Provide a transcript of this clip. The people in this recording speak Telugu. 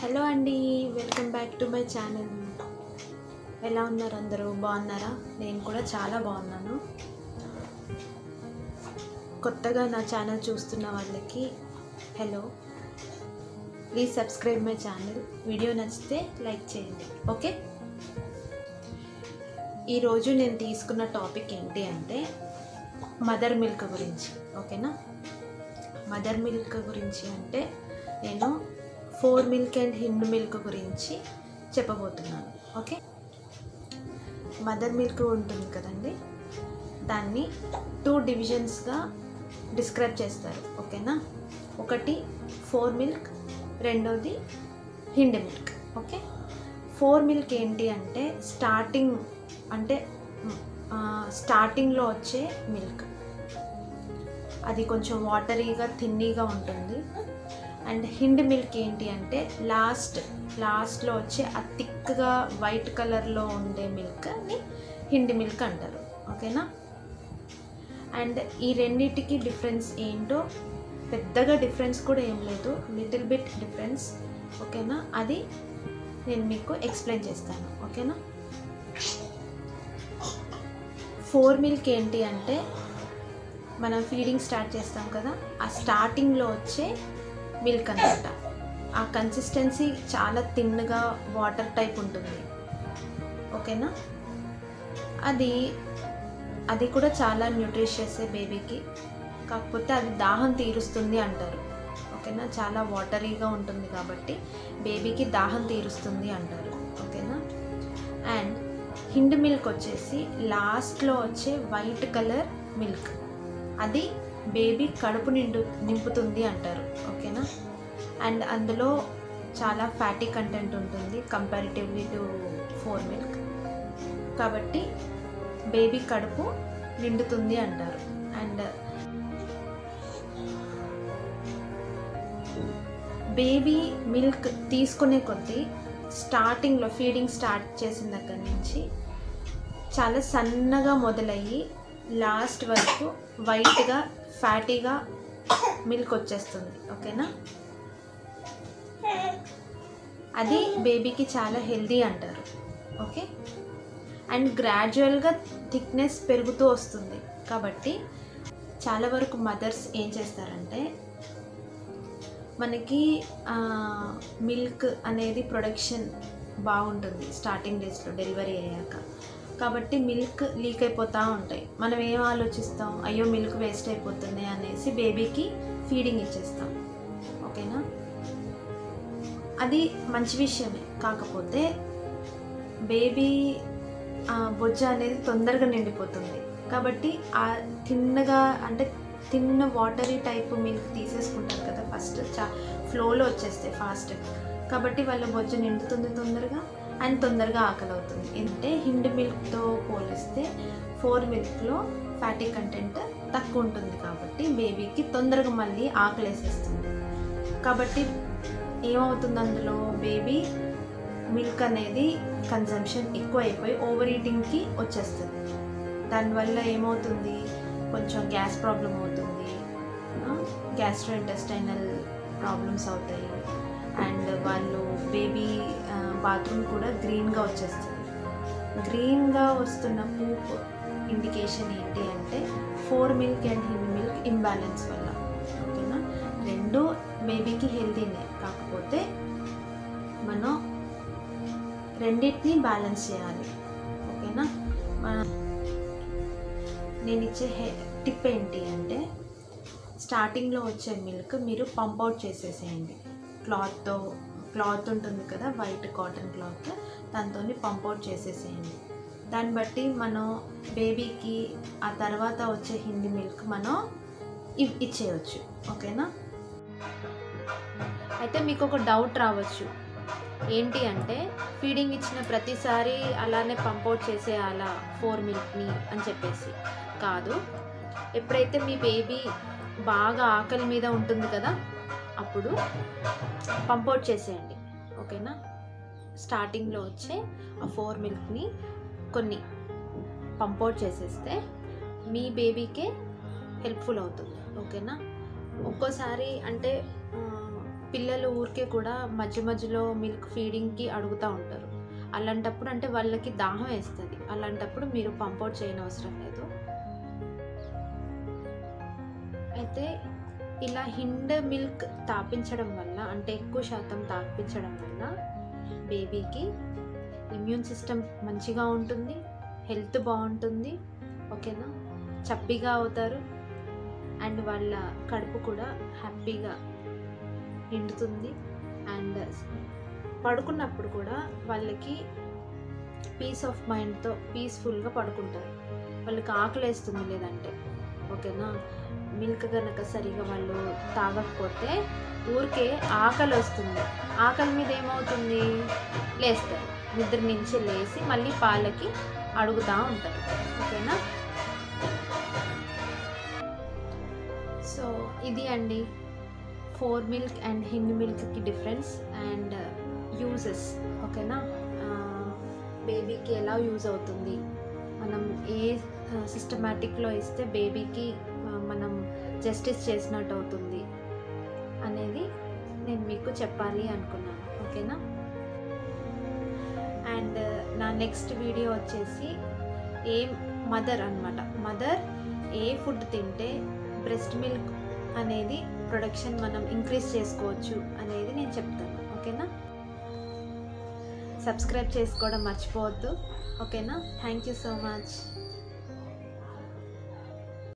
హలో అండి welcome back to my channel ఎలా ఉన్నారు అందరూ బాగున్నారా నేను కూడా చాలా బాగున్నాను కొత్తగా నా ఛానల్ చూస్తున్న వాళ్ళకి hello please subscribe my channel video నచ్చితే లైక్ చేయండి ఓకే ఈరోజు నేను తీసుకున్న టాపిక్ ఏంటి అంటే మదర్ మిల్క్ గురించి ఓకేనా మదర్ మిల్క్ గురించి అంటే నేను foremilk and hindmilk గురించి చెప్పబోతున్నాను ఓకే మదర్ మిల్క్ ఉంటుంది కదండి దాన్ని టూ డివిజన్స్గా డిస్క్రైబ్ చేస్తారు ఓకేనా ఒకటి ఫోర్ మిల్క్ రెండోది hindmilk okay foremilk ఏంటి అంటే స్టార్టింగ్ అంటే ఆ, స్టార్టింగ్లో వచ్చే మిల్క్ అది కొంచెం వాటరీగా థిన్నీగా ఉంటుంది అండ్ హిండ్ మిల్క్ ఏంటి అంటే లాస్ట్ లాస్ట్లో వచ్చే ఆ థిక్గా వైట్ కలర్లో ఉండే మిల్క్ని హిండ్ మిల్క్ అంటారు ఓకేనా అండ్ ఈ రెండిటికి డిఫరెన్స్ ఏంటో పెద్దగా డిఫరెన్స్ కూడా ఏం లేదు లిటిల్ బిట్ డిఫరెన్స్ ఓకేనా అది నేను మీకు ఎక్స్ప్లెయిన్ చేస్తాను ఓకేనా ఫోర్ మిల్క్ ఏంటి అంటే మనం ఫీడింగ్ స్టార్ట్ చేస్తాం కదా ఆ స్టార్టింగ్లో వచ్చే మిల్క్ అనమాట ఆ కన్సిస్టెన్సీ చాలా థిన్గా వాటర్ టైప్ ఉంటుంది ఓకేనా అది అది కూడా చాలా న్యూట్రిషియస్ బేబీకి కాకపోతే అది దాహం తీరుస్తుంది అంటారు ఓకేనా చాలా వాటరీగా ఉంటుంది కాబట్టి బేబీకి దాహం తీరుస్తుంది అంటారు ఓకేనా అండ్ హిండ్ మిల్క్ వచ్చేసి లాస్ట్లో వచ్చే వైట్ కలర్ మిల్క్ అది బేబీ కడుపు నిండు నింపుతుంది అంటారు ఓకేనా అండ్ అందులో చాలా ఫ్యాటీ కంటెంట్ ఉంటుంది కంపారిటివ్లీ టు ఫోర్ మిల్క్ కాబట్టి బేబీ కడుపు నిండుతుంది అంటారు అండ్ బేబీ మిల్క్ తీసుకునే కొద్దీ స్టార్టింగ్లో ఫీడింగ్ స్టార్ట్ చేసిన దగ్గర నుంచి చాలా సన్నగా మొదలయ్యి లాస్ట్ వరకు వైట్గా ఫ్యాటీగా మిల్క్ వచ్చేస్తుంది ఓకేనా అది బేబీకి చాలా హెల్దీ అంటారు ఓకే అండ్ గ్రాడ్యువల్గా థిక్నెస్ పెరుగుతూ వస్తుంది కాబట్టి చాలా వరకు మదర్స్ ఏం చేస్తారంటే మనకి మిల్క్ అనేది ప్రొడక్షన్ బాగుంటుంది స్టార్టింగ్ డేస్లో డెలివరీ అయ్యాక కాబట్టి మిల్క్ లీక్ అయిపోతూ ఉంటాయి మనం ఏం ఆలోచిస్తాం అయ్యో మిల్క్ వేస్ట్ అయిపోతుంది అనేసి బేబీకి ఫీడింగ్ ఇచ్చేస్తాం ఓకేనా అది మంచి విషయమే కాకపోతే బేబీ బొజ్జ అనేది తొందరగా నిండిపోతుంది కాబట్టి ఆ తిన్నగా అంటే తిన్న వాటరీ టైప్ మిల్క్ తీసేసుకుంటారు కదా ఫస్ట్ చా ఫ్లోలో వచ్చేస్తాయి ఫాస్ట్ కాబట్టి వాళ్ళ బొజ్జ నిండుతుంది తొందరగా అండ్ తొందరగా ఆకలి అవుతుంది అంటే హిండ్ మిల్క్తో పోలిస్తే ఫోర్ మిల్క్లో ఫ్యాటీ కంటెంట్ తక్కువ ఉంటుంది కాబట్టి బేబీకి తొందరగా మళ్ళీ ఆకలి వేసేస్తుంది కాబట్టి ఏమవుతుంది అందులో బేబీ మిల్క్ అనేది కన్జంప్షన్ ఎక్కువ అయిపోయి ఓవర్ ఈటింగ్కి వచ్చేస్తుంది దానివల్ల ఏమవుతుంది కొంచెం గ్యాస్ ప్రాబ్లం అవుతుంది గ్యాస్ట్రో ఇంటెస్టైనల్ ప్రాబ్లమ్స్ అవుతాయి అండ్ వాళ్ళు బేబీ బాత్రూమ్ కూడా గ్రీన్గా వచ్చేస్తుంది గ్రీన్గా వస్తున్న పూప్ ఇండికేషన్ ఏంటి అంటే foremilk and hindmilk imbalance వల్ల ఓకేనా రెండు బేబీకి హెల్తీనే కాకపోతే మనం రెండింటిని బ్యాలెన్స్ చేయాలి ఓకేనా మన నేను ఇచ్చే హె టిప్ ఏంటి అంటే స్టార్టింగ్లో వచ్చే మిల్క్ మీరు పంప్ అవుట్ చేసేసేయండి క్లాత్తో క్లాత్ ఉంటుంది కదా వైట్ కాటన్ క్లాత్ దాంతో పంప్ అవుట్ చేసేసేయండి దాన్ని బట్టి మనం బేబీకి ఆ తర్వాత వచ్చే హిందీ మిల్క్ మనం ఇవ్ ఇచ్చేయచ్చు ఓకేనా అయితే మీకు ఒక డౌట్ రావచ్చు ఏంటి అంటే ఫీడింగ్ ఇచ్చిన ప్రతిసారి అలానే పంపౌట్ చేసేయాలా ఫోర్ మిల్క్ని అని చెప్పేసి కాదు ఎప్పుడైతే మీ బేబీ బాగా ఆకలి మీద ఉంటుంది కదా అప్పుడు పంపౌట్ చేసేయండి ఓకేనా స్టార్టింగ్లో వచ్చే ఆ ఫోర్ మిల్క్ని కొన్ని పంపౌట్ చేసేస్తే మీ బేబీకే హెల్ప్ఫుల్ అవుతుంది ఓకేనా ఒక్కోసారి అంటే ఆ, పిల్లలు ఊరికే కూడా మధ్య మధ్యలో మిల్క్ ఫీడింగ్కి అడుగుతూ ఉంటారు అలాంటప్పుడు అంటే వాళ్ళకి దాహం వేస్తుంది అలాంటప్పుడు మీరు పంపౌట్ చేయని అవసరం లేదు అయితే ఇలా హిండ్ మిల్క్ తాపించడం వల్ల అంటే ఎక్కువ శాతం తాపించడం వల్ల బేబీకి ఇమ్యూన్ సిస్టమ్ మంచిగా ఉంటుంది హెల్త్ బాగుంటుంది ఓకేనా చప్పిగా అవుతారు అండ్ వాళ్ళ కడుపు కూడా హ్యాపీగా నిండుతుంది అండ్ పడుకున్నప్పుడు కూడా వాళ్ళకి పీస్ ఆఫ్ మైండ్తో పీస్ఫుల్గా పడుకుంటారు వాళ్ళకి ఆకలి వేస్తుంది లేదంటే ఓకేనా మిల్క్ కనుక సరిగా వాళ్ళు తాగకపోతే ఊరికే ఆకలి వస్తుంది ఆకలి మీద ఏమవుతుంది లేస్తారు నిద్ర నుంచి లేచి మళ్ళీ పాలకి అడుగుతూ ఉంటారు ఓకేనా సో ఇది అండి ఫోర్ మిల్క్ అండ్ హిండ్ మిల్క్కి డిఫరెన్స్ అండ్ యూజెస్ ఓకేనా బేబీకి ఎలా యూజ్ అవుతుంది మనం ఏ సిస్టమేటిక్లో ఇస్తే బేబీకి మనం జస్టిస్ చేసినట్టు అవుతుంది అనేది నేను మీకు చెప్పాలి అనుకున్నాను ఓకేనా అండ్ నా నెక్స్ట్ వీడియో వచ్చేసి ఏ మదర్ అనమాట మదర్ ఏ ఫుడ్ తింటే బ్రెస్ట్ మిల్క్ అనేది ప్రొడక్షన్ మనం ఇంక్రీజ్ చేసుకోవచ్చు అనేది నేను చెప్తాను ఓకేనా సబ్స్క్రైబ్ చేసుకోవడం మర్చిపోవద్దు ఓకేనా థ్యాంక్ యూ సో మచ్